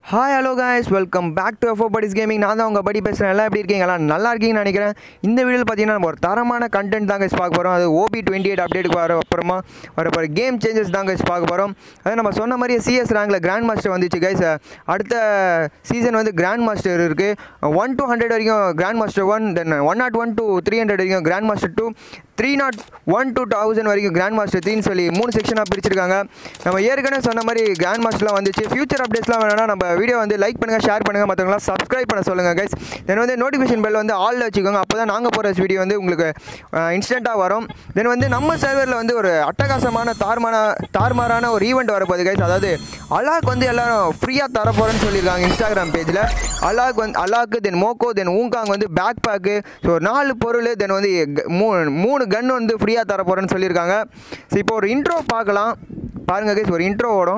Hi hello guys welcome back to எஃபோ படிஸ் gaming நான் தான் உங்கள் படி பேசுகிறேன் எல்லாம் எப்படி இருக்கீங்க எல்லாம் நல்லா இருக்கீங்கன்னு நினைக்கிறேன் இந்த வீடியோவில் பார்த்தீங்கன்னா நம்ம ஒரு தரமான கண்டென்ட் தான் guys பார்க்க போகிறோம் அது ஓபி டுவெண்ட்டி எயிட் அப்டேட்டுக்கு வர அப்புறமா வர போகிற கேம் சேஞ்சஸ் தான் guys பார்க்க போகிறோம் அது நம்ம சொன்ன மாதிரியே சிஎஸ் ரேங்கில் கிராண்ட் மாஸ்டர் வந்துச்சு கைஸ் அடுத்த சீசன் வந்து கிராண்ட் மாஸ்டர் இருக்குது ஒன் டு ஹண்ட்ரட் வரைக்கும் grand master one then one nought one to three hundred வரைக்கும் grand master two three nought one to thousand வரைக்கும் கிராண்ட் மாஸ்டர் த்ரீன்னு சொல்லி மூணு செக்ஷனாக பிரிச்சிருக்காங்க நம்ம ஏற்கனவே சொன்ன மாதிரி கிராண்ட் மாஸ்டர்லாம் வந்துச்சு ஃபியூச்சர் அப்டேட்ஸ்லாம் வேணும்னா நம்ம வீடியோ வந்து லைக் பண்ணுங்கள் ஷேர் பண்ணுங்கள் மற்றவங்களாம் சப்ஸ்கிரைப் பண்ண சொல்லுங்கள் கைஸ் தென் வந்து நோட்டிஃபிகேஷன் பெல் வந்து ஆலில் வச்சுக்கோங்க அப்போ தான் நாங்கள் போகிற வீடியோ வந்து உங்களுக்கு இன்ஸ்டண்ட்டாக வரும் தென் வந்து நம்ம சர்வரில் வந்து ஒரு அட்டகாசமான தார்மான தார்மாரான ஒரு ஈவெண்ட் வரப்போகுது கைஸ் அதாவது அலாக் வந்து எல்லாரும் ஃப்ரீயாக தரப்போகிறேன்னு சொல்லியிருக்காங்க இன்ஸ்டாகிராம் பேஜில் அலாக் வந்து அலாக்கு தென் மோக்கோ தென் ஊங்காங் வந்து பேக் பேக்கு ஸோ நாலு பொருள் தென் வந்து க- மூணு மூணு கன் வந்து ஃப்ரீயாக தரப்போகிறேன்னு சொல்லியிருக்காங்க ஸோ இப்போ ஒரு இன்ட்ரோ பார்க்கலாம் பாருங்க கைஸ் ஒரு இன்ட்ரோ ஓடும்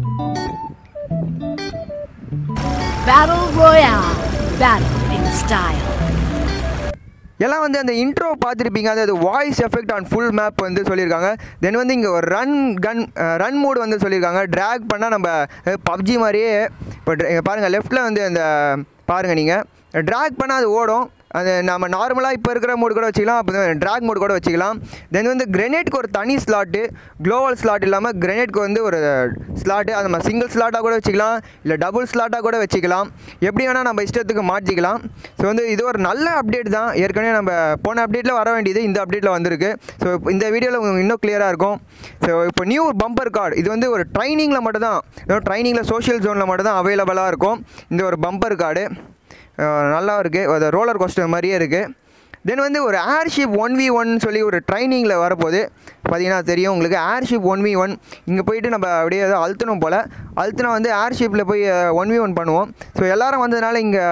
Battle Royale. Battle in style. எல்லாம் வந்து அந்த இன்ட்ரோ பார்த்துருப்பீங்க அதாவது voice effect on full map வந்து சொல்லியிருக்காங்க தென் வந்து இங்கே ஒரு ரன் கன் ரன் மோடு வந்து சொல்லியிருக்காங்க ட்ராக் பண்ணால் நம்ம பப்ஜி மாதிரியே இப்போ பாருங்கள் லெஃப்ட்டில் வந்து அந்த பாருங்கள் நீங்கள் ட்ராக் பண்ணால் அது ஓடும் அது நம்ம நார்மலாக இப்போ இருக்கிற மோடு கூட வச்சுக்கலாம் அப்போ ட்ராக் மோடு கூட வச்சுக்கலாம் தென் வந்து கிரெனேட்க்கு ஒரு தனி ஸ்லாட்டு குளோவல் ஸ்லாட் இல்லாமல் கிரெனேட்க்கு வந்து ஒரு ஸ்லாட்டு அது நம்ம சிங்கிள் ஸ்லாட்டாக கூட வச்சுக்கலாம் இல்லை டபுள் ஸ்லாட்டாக கூட வச்சுக்கலாம் எப்படி வேணால் நம்ம இஷ்டத்துக்கு மாற்றிக்கலாம் ஸோ வந்து இது ஒரு நல்ல அப்டேட் தான் ஏற்கனவே நம்ம போன அப்டேட்டில் வர வேண்டியது இந்த அப்டேட்டில் வந்திருக்கு ஸோ இந்த வீடியோவில் உங்களுக்கு இன்னும் கிளியராக இருக்கும் ஸோ இப்போ நியூ பம்பர் கார்டு இது வந்து ஒரு ட்ரைனிங்கில் மட்டும் தான் ட்ரைனிங்கில் சோஷியல் ஜோனில் மட்டும் தான் அவைலபிளாக இருக்கும் இந்த ஒரு பம்பர் கார்டு நல்லா இருக்குது அது ரோலர் கோஸ்டர் மாதிரியே இருக்குது தென் வந்து ஒரு ஏர்ஷிப் ஒன் வி ஒன் சொல்லி ஒரு ட்ரைனிங்கில் வரப்போகுது பார்த்தீங்கன்னா தெரியும் உங்களுக்கு ஏர்ஷிப் ஒன் வி ஒன் இங்கே போயிட்டு நம்ம அப்படியே ஏதோ அழுத்தணும் போல் அழுத்தினா வந்து ஏர்ஷிப்பில் போய் ஒன் வி ஒன் பண்ணுவோம் ஸோ எல்லாரும் வந்ததுனால இங்கே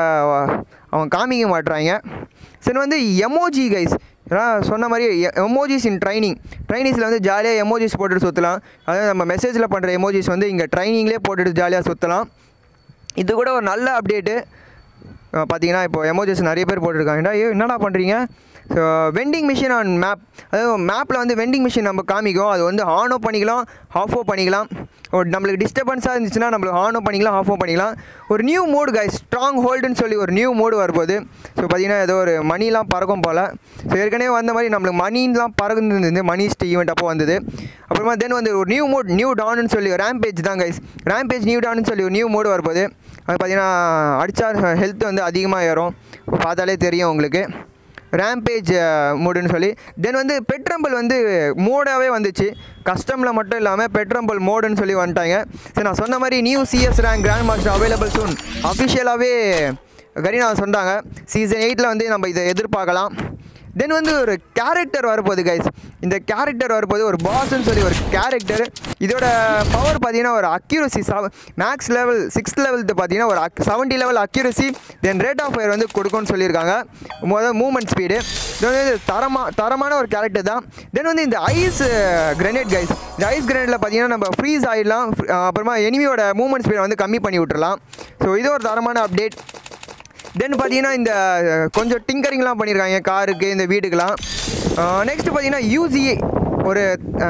அவன் காமிக்க மாட்றாங்க சரி வந்து எமோஜி கைஸ் நான் சொன்ன மாதிரி எமோஜிஸ் இன் ட்ரைனிங் ட்ரைனிங்ஸில் வந்து ஜாலியாக எமோஜிஸ் போட்டுட்டு சுற்றலாம் அதாவது நம்ம மெசேஜில் பண்ணுற எமோஜிஸ் வந்து இங்கே ட்ரைனிங்லேயே போட்டுட்டு ஜாலியாக சுற்றலாம் இது கூட ஒரு நல்ல அப்டேட்டு பார்த்தீங்கன்னா இப்போ எமோஜிஸ் நிறைய பேர் போட்டிருக்காங்க ஐயோ என்னடா பண்ணுறீங்க so vending machine on map அதாவது மேப்பில் வந்து வெண்டிங் மிஷின் நம்ம காமிக்கும் அது வந்து ஆனோ பண்ணிக்கலாம் ஆஃபோ பண்ணிக்கலாம் ஒரு நம்மளுக்கு டிஸ்டர்பன்ஸாக இருந்துச்சுன்னா நம்மளுக்கு ஆனோ பண்ணிக்கலாம் ஆஃபோ பண்ணிக்கலாம் ஒரு நியூ மோடு guys ஸ்ட்ராங் ஹோல்டுன்னு சொல்லி ஒரு நியூ மோடு வரப்போகுது ஸோ பார்த்தீங்கன்னா ஏதோ ஒரு மணிலாம் பறக்கும் போல் ஸோ ஏற்கனவே வந்த மாதிரி நம்மளுக்கு மணிலாம் பறந்துருந்தது மணிஸ்ட் ஈவெண்ட் அப்போ வந்தது அப்புறமா தென் வந்து ஒரு நியூ மோட் நியூ டான்னு சொல்லி ரேம்பேஜ் தான் கைஸ் ரேம்பேஜ் நியூ டான்னு சொல்லி ஒரு நியூ மோடு வரப்போகுது அது பார்த்தீங்கன்னா அடித்தா ஹெல்த் வந்து அதிகமாக ஏறும் இப்போ பார்த்தாலே தெரியும் உங்களுக்கு ரேம்பேஜ் மோடுன்னு சொல்லி தென் வந்து பெட்ரம்பிள் வந்து மோடாகவே வந்துச்சு கஸ்டமில் மட்டும் இல்லாமல் பெட்ரம்பிள் மோடுன்னு சொல்லி வந்துட்டாங்க சரி நான் சொன்ன மாதிரி new CS rank grand master available soon அஃபிஷியலாகவே கரீனா சொன்னாங்க சீசன் எயிட்டில் வந்து நம்ம இதை எதிர்பார்க்கலாம் தென் வந்து ஒரு கேரக்டர் வரப்போகுது கைஸ் இந்த கேரக்டர் வரப்போது ஒரு பாஸ்ன்னு சொல்லி ஒரு கேரக்டர் இதோட பவர் பார்த்தீங்கன்னா ஒரு அக்யூரசி மேக்ஸ் லெவல் சிக்ஸ்த் லெவல்த்து பார்த்தீங்கன்னா ஒரு seventy level accuracy then rate of fire வந்து கொடுக்கும்னு சொல்லியிருக்காங்க முதல் மூவ்மெண்ட் ஸ்பீடு இது வந்து தரமா தரமான ஒரு கேரக்டர் தான் தென் வந்து இந்த ஐஸ் கிரனேட் கைஸ் இந்த ஐஸ் கிரனேட்டில் பார்த்தீங்கன்னா நம்ம ஃப்ரீஸ் ஆகிடலாம் அப்புறமா எனிமியோட மூவ்மெண்ட் ஸ்பீடை வந்து கம்மி பண்ணி விட்டுறலாம் ஸோ இது ஒரு தரமான அப்டேட் தென் பார்த்தீங்கன்னா இந்த அஹ், கொஞ்சம் டிங்கரிங்லாம் பண்ணியிருக்காங்க காருக்கு இந்த வீட்டுக்கெலாம் நெக்ஸ்ட் பார்த்தீங்கன்னா யூசி ஒரு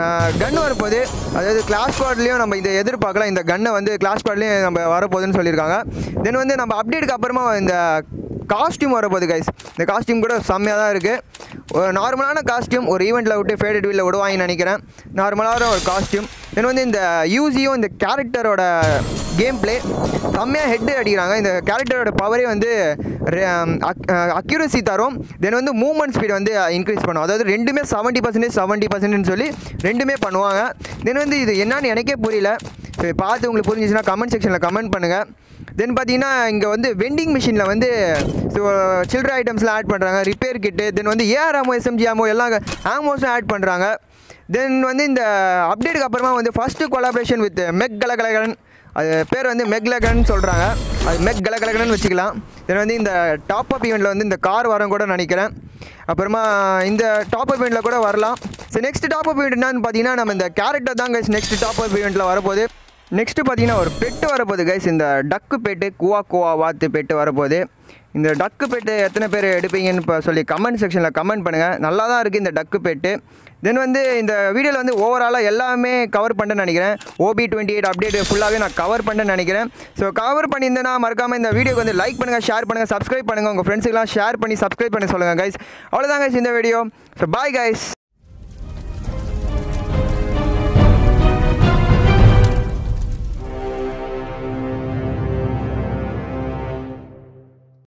கன் வரப்போகுது அதாவது கிளாஸ் ஸ்குவாட்லேயும் நம்ம இதை எதிர்பார்க்கலாம் இந்த கன்னை வந்து கிளாஸ் ஸ்குவாட்லேயும் நம்ம வரப்போகுதுன்னு சொல்லியிருக்காங்க தென் வந்து நம்ம அப்டேட்டுக்கு அப்புறமா இந்த காஸ்டியூம் வரப்போகுது கைஸ் இந்த காஸ்டியூம் கூட செம்மையாக தான் இருக்குது ஒரு நார்மலான காஸ்டியூம் ஒரு ஈவெண்ட்டில் விட்டு ஃபேடட் வீலில் விடுவாங்கன்னு நினைக்கிறேன் நார்மலான ஒரு காஸ்டியூம் தென் வந்து இந்த யூசியும் இந்த கேரக்டரோட கேம் ப்ளே செம்மையாக ஹெட்டு அடிக்கிறாங்க இந்த கேரக்டரோட பவரே வந்து அக்யூரசி தரும் தென் வந்து மூவ்மெண்ட் ஸ்பீட் வந்து இன்க்ரீஸ் பண்ணும் அதாவது ரெண்டுமே செவன்ட்டி பர்சன்டேஜ் செவன்ட்டி பர்சன்ட்னு சொல்லி ரெண்டுமே பண்ணுவாங்க தென் வந்து இது என்னன்னு எனக்கே புரியல சரி பார்த்து உங்களுக்கு புரிஞ்சிச்சுன்னா கமெண்ட் செக்ஷனில் கமெண்ட் பண்ணுங்கள் தென் பார்த்தீங்கன்னா இங்கே வந்து வெண்டிங் மிஷினில் வந்து சில்லற ஐட்டம்ஸ்லாம் ஆட் பண்ணுறாங்க ரிப்பேர் கிட்டு தென் வந்து ஏஆர் ஆமோ எஸ்எம்ஜி ஆமோ எல்லாம் ஆமோஸும் ஆட் பண்ணுறாங்க தென் வந்து இந்த அப்டேட்டுக்கு அப்புறமா வந்து ஃபஸ்ட்டு கொலாபரேஷன் வித் மெக் கலகலகலன் அது பேர் வந்து மெக்லகன் சொல்கிறாங்க அது மெக் கலகலகலன்னு வச்சுக்கலாம் தென் வந்து இந்த டாப் அப் ஈவெண்ட்டில் வந்து இந்த கார் வரும் கூட நினைக்கிறேன் அப்புறமா இந்த டாப் அப் ஈவெண்ட்டில் கூட வரலாம் so next top up event என்னன்னு பார்த்தீங்கன்னா நம்ம இந்த கேரக்டர் தான் நெக்ஸ்ட் டாப் அப் ஈவெண்ட்டில் வரப்போகுது நெக்ஸ்ட்டு பார்த்தீங்கன்னா ஒரு பெட்டு வரப்போகுது கைஸ் இந்த டக்கு பெட்டு குவா குவா வாத்து பெட்டு வரப்போகுது இந்த டக்கு பெட்டு எத்தனை பேர் எடுப்பீங்கன்னு இப்போ சொல்லி கமெண்ட் செக்ஷனில் கமெண்ட் பண்ணுங்கள் நல்லா தான் இருக்குது இந்த டக்கு பெட்டு தென் வந்து இந்த வீடியோவில் வந்து ஓவராலாக எல்லாமே கவர் பண்ணேன்னு நினைக்கிறேன் ஓபி டுவெண்ட்டி எயிட் அப்டேட் ஃபுல்லாகவே நான் கவர் பண்ணேன்னு நினைக்கிறேன் ஸோ கவர் பண்ணியிருந்தேன்னா மறக்காமல் இந்த வீடியோக்கு வந்து லைக் பண்ணுங்கள் ஷேர் பண்ணுங்கள் சப்ஸ்கிரைப் பண்ணுங்கள் உங்கள் ஃப்ரெண்ட்ஸுக்கெல்லாம் ஷேர் பண்ணி சப்ஸ்கிரைப் பண்ணி சொல்லுங்கள் கைஸ் அவ்வளோதான் கைஸ் இந்த வீடியோ ஸோ பாய் கைஸ்